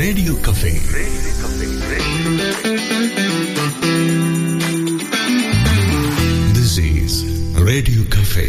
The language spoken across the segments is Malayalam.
radio cafe this is radio cafe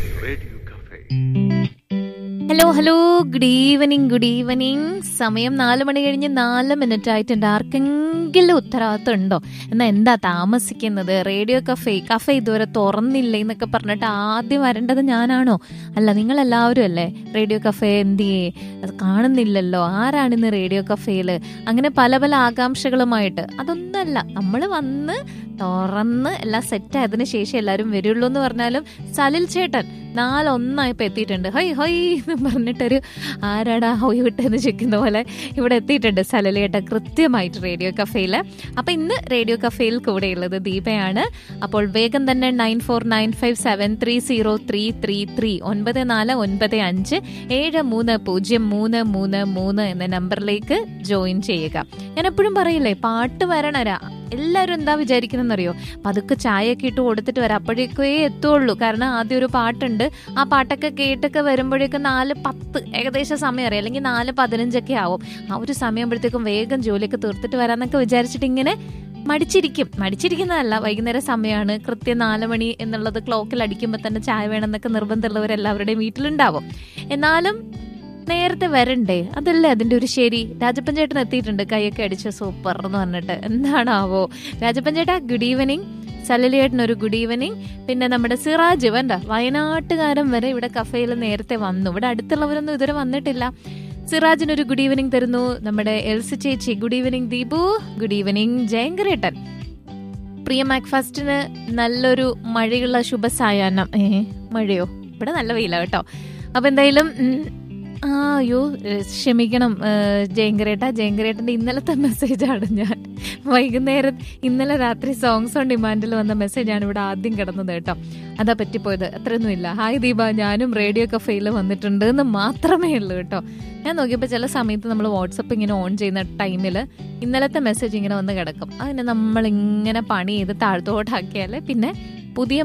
hello hello good evening good evening സമയം നാല് മണി കഴിഞ്ഞ് നാല് മിനിറ്റ് ആയിട്ടുണ്ട് ആർക്കെങ്കിലും ഉത്തരവാദിത്വം ഉണ്ടോ എന്നാ എന്താ താമസിക്കുന്നത് റേഡിയോ കഫേ കഫേ ഇതുവരെ തുറന്നില്ലേ എന്നൊക്കെ പറഞ്ഞിട്ട് ആദ്യം വരേണ്ടത് ഞാനാണോ അല്ല നിങ്ങൾ എല്ലാവരും അല്ലേ റേഡിയോ കഫേ എന്തിയേ അത് കാണുന്നില്ലല്ലോ ആരാണിന്ന് റേഡിയോ കഫേയിൽ അങ്ങനെ പല പല ആകാംക്ഷകളുമായിട്ട് അതൊന്നല്ല നമ്മൾ വന്ന് തുറന്ന് എല്ലാം സെറ്റ് ആയതിനു ശേഷം എല്ലാവരും വരുള്ളൂ എന്ന് പറഞ്ഞാലും സലിൽ ചേട്ടൻ നാലൊന്നായപ്പോ എത്തിയിട്ടുണ്ട് ഹൈ ഹൈ എന്ന് പറഞ്ഞിട്ടൊരു ആരാടാ ഹൊയ് വിട്ടെന്ന് ചോദിക്കുന്ന പോലെ ഇവിടെ എത്തിയിട്ടുണ്ട് സലലേട്ട കൃത്യമായിട്ട് റേഡിയോ കഫേയിൽ അപ്പൊ ഇന്ന് റേഡിയോ കഫേയിൽ കൂടെയുള്ളത് ദീപയാണ് അപ്പോൾ വേഗം തന്നെ nine four nine five seven three zero three three three ഒൻപത് നാല് ഒൻപത് അഞ്ച് ഏഴ് മൂന്ന് പൂജ്യം മൂന്ന് മൂന്ന് മൂന്ന് എന്ന നമ്പറിലേക്ക് ജോയിൻ ചെയ്യുക ഞാൻ എപ്പോഴും പറയില്ലേ പാട്ട് വരണരാ എല്ലാവരും എന്താ വിചാരിക്കുന്നറിയോ പതുക്കെ ചായയൊക്കെ ഇട്ട് കൊടുത്തിട്ട് വരാം അപ്പോഴേക്കേ എത്തുള്ളൂ കാരണം ആദ്യം ഒരു പാട്ടുണ്ട് ആ പാട്ടൊക്കെ കേട്ടൊക്കെ വരുമ്പോഴേക്കും നാല് പത്ത് ഏകദേശം സമയം അറിയാം അല്ലെങ്കിൽ നാല് പതിനഞ്ചൊക്കെ ആവും ആ ഒരു സമയമ്പോഴത്തേക്കും വേഗം ജോലിയൊക്കെ തീർത്തിട്ട് വരാന്നൊക്കെ വിചാരിച്ചിട്ട് ഇങ്ങനെ മടിച്ചിരിക്കും മടിച്ചിരിക്കുന്നതല്ല വൈകുന്നേരം സമയമാണ് കൃത്യം നാല് മണി എന്നുള്ളത് ക്ലോക്കിൽ അടിക്കുമ്പോൾ തന്നെ ചായ വേണമെന്നൊക്കെ നിർബന്ധമുള്ളവരെല്ലാവരുടെയും വീട്ടിലുണ്ടാവും എന്നാലും നേരത്തെ വരണ്ടേ അതല്ലേ അതിന്റെ ഒരു ശരി രാജപ്പൻ ചേട്ടൻ എത്തിയിട്ടുണ്ട് കൈയൊക്കെ അടിച്ച സൂപ്പർ എന്ന് പറഞ്ഞിട്ട് എന്താണാവോ രാജപ്പൻ ചേട്ടാ ഗുഡ് ഈവനിങ് സലലിയേട്ടൻ ഒരു ഗുഡ് ഈവനിങ് പിന്നെ നമ്മുടെ സിറാജ് വേണ്ട വയനാട്ടുകാരൻ വരെ ഇവിടെ കഫേയിൽ നേരത്തെ വന്നു ഇവിടെ അടുത്തുള്ളവരൊന്നും ഇതുവരെ വന്നിട്ടില്ല സിറാജിന് ഒരു ഗുഡ് ഈവനിങ് തരുന്നു നമ്മുടെ എൽസി ചേച്ചി good evening Deepu good evening ജയങ്കരേട്ടൻ പ്രിയ മാക്ഫാസ്റ്റിന് നല്ലൊരു മഴയുള്ള ശുഭസായാഹ്നം ഏ മഴയോ ഇവിടെ നല്ല വെയില കേട്ടോ അപ്പൊ എന്തായാലും ഉം, ആ അയ്യോ ഏ, ക്ഷമിക്കണം ഏ, ജയങ്കരേട്ട ജയങ്കരേട്ടന്റെ ഇന്നലത്തെ മെസ്സേജാണ് ഞാൻ വൈകുന്നേരം ഇന്നലെ രാത്രി സോങ്സ് ഓൺ ഡിമാൻഡിൽ വന്ന മെസ്സേജാണ് ഇവിടെ ആദ്യം കിടന്നത് കേട്ടോ അതാ പറ്റിപ്പോയത് അത്രയൊന്നും ഇല്ല ഹായ് ദീപ ഞാനും റേഡിയോ കഫേയിൽ വന്നിട്ടുണ്ട് എന്ന് മാത്രമേ ഉള്ളൂ കേട്ടോ ഞാൻ നോക്കിയപ്പോൾ ചില സമയത്ത് നമ്മൾ വാട്സപ്പ് ഇങ്ങനെ ഓൺ ചെയ്യുന്ന ടൈമിൽ ഇന്നലത്തെ മെസ്സേജ് ഇങ്ങനെ വന്ന് കിടക്കും അതിനെ നമ്മൾ ഇങ്ങനെ പണി ചെയ്ത് താഴ്ത്തോട്ടാക്കിയാൽ പിന്നെ പുതിയ